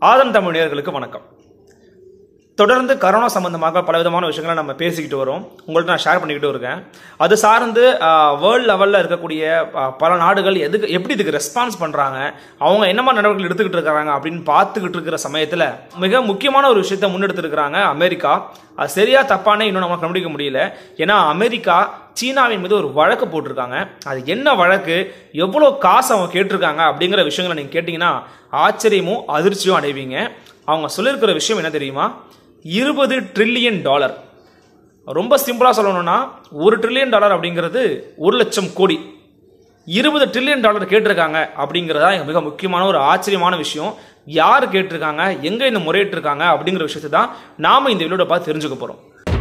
ஆதன் தமிழ் நேயர்களுக்கு வணக்கம் தொடர்ந்து கரோனா சம்பந்தமாக பல விதமான விஷயங்களை நம்ம பேசிக்கிட்டு வரோம் உங்கள்ட்ட நான் ஷேர் பண்ணிக்கிட்டு இருக்கேன் அது சார்ந்து வேர்ல்டு லெவலில் இருக்கக்கூடிய ஆ, பல நாடுகள் எதுக்கு எப்படி இதுக்கு ரெஸ்பான்ஸ் பண்ணுறாங்க அவங்க என்ன மாதிரி நடவடிக்கைகள் எடுத்துக்கிட்டு இருக்காங்க அப்படின்னு பார்த்துக்கிட்டு இருக்கிற சமயத்தில் மிக முக்கியமான ஒரு விஷயத்தை முன்னெடுத்திருக்கிறாங்க அமெரிக்கா அது சரியா தப்பானே இன்னும் நமக்கு கண்டுபிடிக்க முடியல ஏன்னா அமெரிக்கா சீனாவின் மீது ஒரு வழக்கு போட்டிருக்காங்க அது என்ன வழக்கு எவ்வளோ காசு அவங்க கேட்டிருக்காங்க அப்படிங்கிற விஷயங்களை நீங்கள் கேட்டிங்கன்னா ஆச்சரியமும் அதிர்ச்சியும் அடைவீங்க அவங்க சொல்லியிருக்கிற விஷயம் என்ன தெரியுமா இருபது ட்ரில்லியன் டாலர் ரொம்ப சிம்பிளாக சொல்லணும்னா ஒரு ட்ரில்லியன் டாலர் அப்படிங்கிறது ஒரு லட்சம் கோடி இருபது ட்ரில்லியன் டாலர் கேட்டிருக்காங்க அப்படிங்கிறதா மிக முக்கியமான ஒரு ஆச்சரியமான விஷயம் யார் கேட்டிருக்காங்க எங்கே இந்த முறையிட்டிருக்காங்க அப்படிங்கிற விஷயத்தை தான் நாம் இந்த வீடியோட பார்த்து தெரிஞ்சுக்க போகிறோம்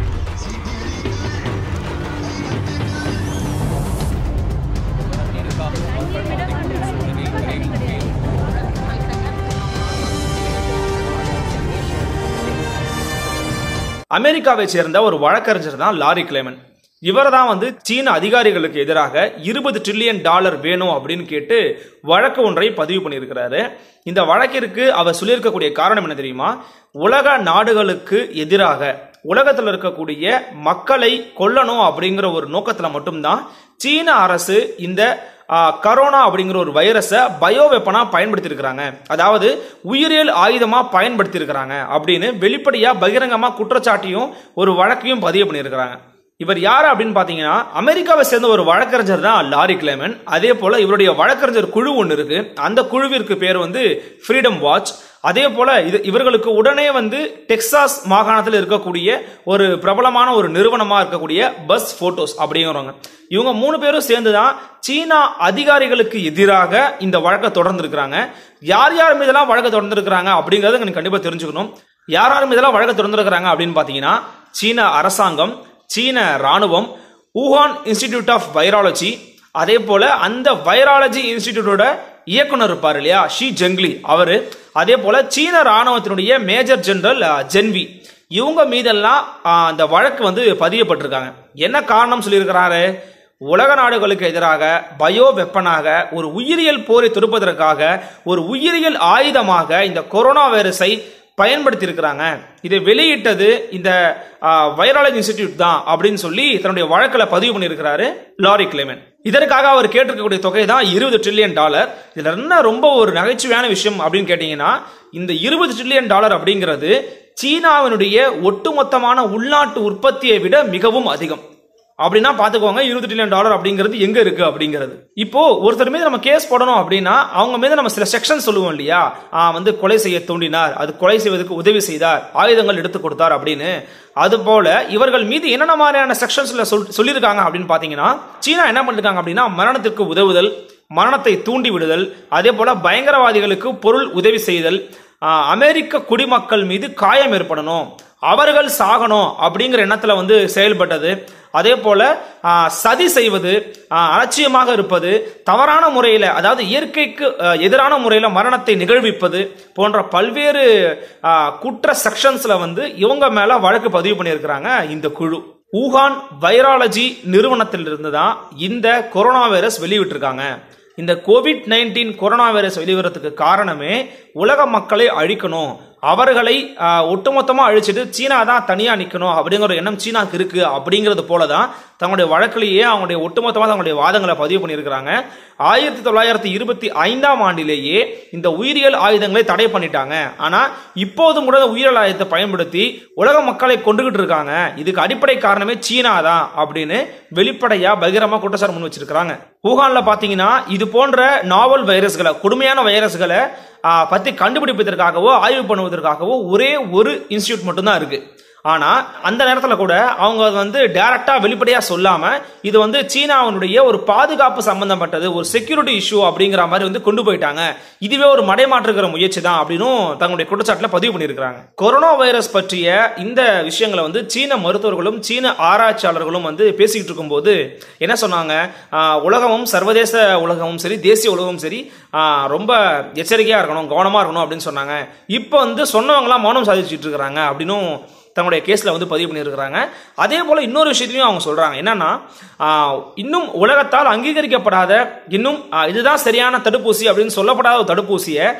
அமெரிக்காவை சேர்ந்த ஒரு வழக்கறிஞர் தான் லாரி கிளேமன் இவர் தான் வந்து சீன அதிகாரிகளுக்கு எதிராக இருபது ட்ரில்லியன் டாலர் வேணும் அப்படின்னு கேட்டு வழக்கு ஒன்றை பதிவு பண்ணியிருக்கிறாரு இந்த வழக்கிற்கு அவர் சொல்லியிருக்கக்கூடிய காரணம் என்ன தெரியுமா உலக நாடுகளுக்கு எதிராக உலகத்தில் இருக்கக்கூடிய மக்களை கொல்லணும் அப்படிங்கிற ஒரு நோக்கத்தில் மட்டும்தான் சீன அரசு இந்த ஆ, கரோனா அப்படிங்கிற ஒரு வைரஸை பயோ வெப்பனா பயன்படுத்தியிருக்கிறாங்க அதாவது உயிரியல் ஆயுதமா பயன்படுத்தியிருக்கிறாங்க அப்படின்னு வெளிப்படையா பகிரங்கமா குற்றச்சாட்டியும் ஒரு வழக்கையும் பதிவு பண்ணியிருக்கிறாங்க இவர் யார் அப்படின்னு பார்த்தீங்கன்னா அமெரிக்காவை சேர்ந்த ஒரு வழக்கறிஞர் தான் லாரி கிளேமன் அதே போல இவருடைய வழக்கறிஞர் குழு ஒன்று இருக்கு அந்த குழுவிற்கு பேர் வந்து ஃப்ரீடம் வாட்ச் அதே போல இது இவர்களுக்கு உடனே வந்து டெக்சாஸ் மாகாணத்தில் இருக்கக்கூடிய ஒரு பிரபலமான ஒரு நிறுவனமா இருக்கக்கூடிய பஸ் போட்டோஸ் அப்படிங்கிறவங்க இவங்க மூணு பேரும் சேர்ந்து தான் சீனா அதிகாரிகளுக்கு எதிராக இந்த வழக்கை தொடர்ந்து இருக்கிறாங்க யார் யார் மீதெல்லாம் வழக்கை தொடர்ந்து இருக்கிறாங்க அப்படிங்கறத நீங்க கண்டிப்பா தெரிஞ்சுக்கணும் யார் யார் மீதெல்லாம் வழக்கை தொடர்ந்து இருக்கிறாங்க அப்படின்னு பாத்தீங்கன்னா சீன அரசாங்கம் சீன ராணுவம் ஊஹான் இன்ஸ்டிடியூட் ஆஃப் வைராலஜி அதே போல அந்த வைராலஜி இன்ஸ்டிடியூட்டோட இயக்குனர் இருப்பார் இல்லையா ஷி ஜெங்லி அவரு அதே போல சீன ராணுவத்தினுடைய மேஜர் ஜெனரல் அஹ், ஜென்வி இவங்க மீதெல்லாம் அஹ், அந்த வழக்கு வந்து பதியப்பட்டிருக்காங்க என்ன காரணம் சொல்லியிருக்கிறாரு உலக நாடுகளுக்கு எதிராக பயோ வெப்பனாக ஒரு உயிரியல் போரை தொடுப்பதற்காக ஒரு உயிரியல் ஆயுதமாக இந்த கொரோனா வைரஸை பயன்படுத்தி இருக்கிறாங்க இதை வெளியிட்டது இந்த வைராலஜி இன்ஸ்டிடியூட் தான் அப்படின்னு சொல்லி தன்னுடைய வழக்கில் பதிவு பண்ணியிருக்கிறாரு லாரி கிளேமன் இதற்காக அவர் கேட்டிருக்கக்கூடிய தொகை தான் இருபது ட்ரில்லியன் டாலர் இதுல என்ன ரொம்ப ஒரு நகைச்சுவையான விஷயம் அப்படின்னு கேட்டீங்கன்னா இந்த இருபது ட்ரில்லியன் டாலர் அப்படிங்கிறது சீனாவினுடைய ஒட்டுமொத்தமான உள்நாட்டு உற்பத்தியை விட மிகவும் அதிகம் அப்படின்னா பாத்துக்கோங்க இருபது ட்ரில்லியன் டாலர் அப்படிங்கிறது எங்க இருக்கு அப்படிங்கிறது இப்போ ஒருத்தர் மீது நம்ம கேஸ் போடணும் அப்படின்னா அவங்க மீது நம்ம சில செக்ஷன் சொல்லுவோம் இல்லையா ஆ, வந்து கொலை செய்ய தூண்டினார் அது கொலை செய்வதற்கு உதவி செய்தார் ஆயுதங்கள் எடுத்து கொடுத்தார் அப்படின்னு அது போல இவர்கள் மீது என்னென்ன மாதிரியான செக்ஷன்ஸ்ல சொல் சொல்லியிருக்காங்க அப்படின்னு பாத்தீங்கன்னா சீனா என்ன பண்ணிருக்காங்க அப்படின்னா மரணத்திற்கு உதவுதல் மரணத்தை தூண்டி விடுதல் அதே போல பயங்கரவாதிகளுக்கு பொருள் உதவி செய்தல் ஆ, அமெரிக்க குடிமக்கள் மீது காயம் ஏற்படணும் அவர்கள் சாகணும் அப்படிங்கிற எண்ணத்துல வந்து செயல்பட்டது அதே போல ஆ, சதி செய்வது ஆ, அலட்சியமாக இருப்பது தவறான முறையில் அதாவது இயற்கைக்கு ஆ, எதிரான முறையில் மரணத்தை நிகழ்விப்பது போன்ற பல்வேறு ஆ, குற்ற செக்ஷன்ஸ்ல வந்து இவங்க மேல வழக்கு பதிவு பண்ணியிருக்கிறாங்க இந்த குழு ஊகான் வைராலஜி நிறுவனத்திலிருந்து தான் இந்த கொரோனா வைரஸ் வெளியிட்டிருக்காங்க இந்த கோவிட் நைன்டீன் கொரோனா வைரஸ் வெளிவரத்துக்கு காரணமே உலக மக்களை அழிக்கணும் அவர்களை ஆஹ், ஒட்டுமொத்தமா அழிச்சிட்டு சீனா தான் தனியா நிக்கணும் அப்படிங்கிற ஒரு எண்ணம் சீனாக்கு இருக்கு அப்படிங்கிறது போல தான் தங்களுடைய வழக்கிலேயே அவங்களுடைய ஒட்டுமொத்தமாக தங்களுடைய வாதங்களை பதிவு பண்ணியிருக்கிறாங்க ஆயிரத்தி தொள்ளாயிரத்தி இருபத்தி ஐந்தாம் ஆண்டிலேயே இந்த உயிரியல் ஆயுதங்களை தடை பண்ணிட்டாங்க ஆனா இப்போதும் கூட இந்த உயிரியல் ஆயுதத்தை பயன்படுத்தி உலக மக்களை கொண்டுகிட்டு இருக்காங்க இதுக்கு அடிப்படை காரணமே சீனா தான் அப்படின்னு வெளிப்படையா பகிரமா குற்றச்சாட்டு முன் வச்சிருக்காங்க ஊகான்ல பாத்தீங்கன்னா இது போன்ற நாவல் வைரஸ்களை கொடுமையான வைரஸ்களை ஆ, பத்தி கண்டுபிடிப்பதற்காகவோ ஆய்வு பண்ணுவதற்காகவோ ஒரே ஒரு இன்ஸ்டியூட் மட்டும்தான் இருக்கு ஆனா அந்த நேரத்துல கூட அவங்க வந்து டைரக்டா வெளிப்படையா சொல்லாம இது வந்து சீனாவினுடைய ஒரு பாதுகாப்பு சம்பந்தப்பட்டது ஒரு செக்யூரிட்டி இஷ்யூ அப்படிங்கிற மாதிரி வந்து கொண்டு போயிட்டாங்க இதுவே ஒரு மடைமாற்றுகிற முயற்சி தான் அப்படின்னும் தங்களுடைய குற்றச்சாட்டுல பதிவு பண்ணியிருக்காங்க கொரோனா வைரஸ் பற்றிய இந்த விஷயங்களை வந்து சீன மருத்துவர்களும் சீன ஆராய்ச்சியாளர்களும் வந்து பேசிக்கிட்டு இருக்கும்போது என்ன சொன்னாங்க ஆஹ், உலகமும் சர்வதேச உலகமும் சரி தேசிய உலகமும் சரி ஆஹ், ரொம்ப எச்சரிக்கையா இருக்கணும் கவனமா இருக்கணும் அப்படின்னு சொன்னாங்க இப்போ வந்து சொன்னவங்களாம் மௌனம் சாதிச்சுட்டு இருக்கிறாங்க அப்படின்னும் தங்களுடைய கேஸில் வந்து பதிவு பண்ணியிருக்கிறாங்க அதே போல் இன்னொரு விஷயத்தையும் அவங்க சொல்கிறாங்க என்னன்னா ஆஹ், இன்னும் உலகத்தால் அங்கீகரிக்கப்படாத இன்னும் ஆஹ், இதுதான் சரியான தடுப்பூசி அப்படின்னு சொல்லப்படாத ஒரு தடுப்பூசியை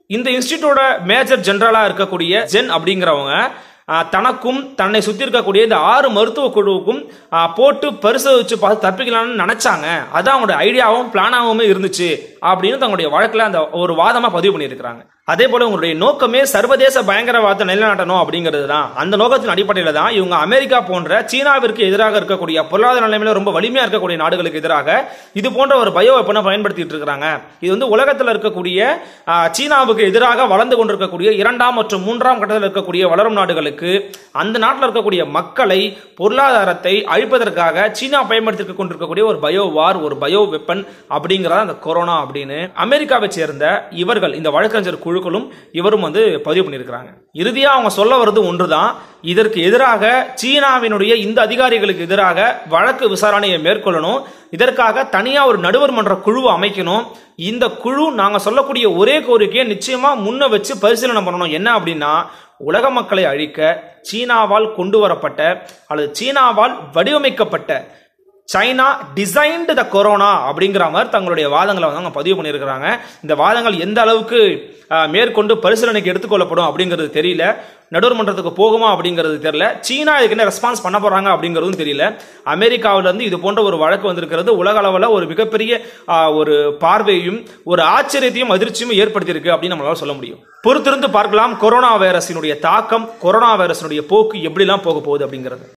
இந்த இன்ஸ்டிடியூட்டோட மேஜர் ஜெனரலா இருக்கக்கூடிய ஜென் அப்படிங்கிறவங்க ஆஹ், தனக்கும் தன்னை சுத்தி இருக்கக்கூடிய இந்த ஆறு மருத்துவ குழுவுக்கும் ஆஹ், போட்டு பரிசோதிச்சு பார்த்து தப்பிக்கலாம்னு நினைச்சாங்க அதான் அவங்களோட ஐடியாவும் பிளானாகவும் இருந்துச்சு அப்படின்னு தங்களுடைய வழக்குல அந்த ஒரு வாதமா பதிவு பண்ணியிருக்கிறாங்க அதே போல உங்களுடைய நோக்கமே சர்வதேச பயங்கரவாதத்தை நிலைநாட்டணும் அப்படிங்கிறது தான் அந்த நோக்கத்தின் அடிப்படையில் தான் இவங்க அமெரிக்கா போன்ற சீனாவிற்கு எதிராக இருக்கக்கூடிய பொருளாதார நிலைமையில ரொம்ப வலிமையா இருக்கக்கூடிய நாடுகளுக்கு எதிராக இது போன்ற ஒரு பயோ வெப்பனை பயன்படுத்திட்டு இருக்கிறாங்க இது வந்து உலகத்தில் இருக்கக்கூடிய ஆஹ், சீனாவுக்கு எதிராக வளர்ந்து கொண்டிருக்கக்கூடிய இரண்டாம் மற்றும் மூன்றாம் கட்டத்தில் இருக்கக்கூடிய வளரும் நாடுகளுக்கு அந்த நாட்டில் இருக்கக்கூடிய மக்களை பொருளாதாரத்தை அழிப்பதற்காக சீனா பயன்படுத்தி கொண்டிருக்கக்கூடிய ஒரு பயோ வார் ஒரு பயோ வெப்பன் அப்படிங்கிறதா அந்த கொரோனா அப்படின்னு அமெரிக்காவை சேர்ந்த இவர்கள் இந்த வழக்கறிஞர் குழுக்களும் இவரும் வந்து பதிவு பண்ணியிருக்கிறாங்க இறுதியா அவங்க சொல்ல வர்றது ஒன்றுதான் இதற்கு எதிராக சீனாவினுடைய இந்த அதிகாரிகளுக்கு எதிராக வழக்கு விசாரணையை மேற்கொள்ளணும் இதற்காக தனியா ஒரு நடுவர் மன்ற குழுவை அமைக்கணும் இந்த குழு நாங்க சொல்லக்கூடிய ஒரே கோரிக்கையை நிச்சயமா முன்ன வச்சு பரிசீலனை பண்ணணும் என்ன அப்படின்னா உலக மக்களை அழிக்க சீனாவால் கொண்டு வரப்பட்ட அல்லது சீனாவால் வடிவமைக்கப்பட்ட சைனா டிசைன்டு த கொரோனா அப்படிங்கிற மாதிரி தங்களுடைய வாதங்களை வந்து அவங்க பதிவு பண்ணியிருக்கிறாங்க இந்த வாதங்கள் எந்த அளவுக்கு அஹ், மேற்கொண்டு பரிசீலனைக்கு எடுத்துக்கொள்ளப்படும் அப்படிங்கிறது தெரியல நடுவர் மன்றத்துக்கு போகுமா அப்படிங்கிறது தெரியல சீனா இதுக்கு என்ன ரெஸ்பான்ஸ் பண்ண போறாங்க அப்படிங்கிறதும் தெரியல அமெரிக்காவில இருந்து இது போன்ற ஒரு வழக்கு வந்திருக்கிறது உலக அளவில் ஒரு மிகப்பெரிய அஹ், ஒரு பார்வையும் ஒரு ஆச்சரியத்தையும் அதிர்ச்சியும் ஏற்படுத்தியிருக்கு அப்படின்னு நம்மளால சொல்ல முடியும் பொறுத்திருந்து பார்க்கலாம் கொரோனா வைரஸினுடைய தாக்கம் கொரோனா வைரஸினுடைய போக்கு எப்படிலாம் போக போகுது அப்படிங்கிறது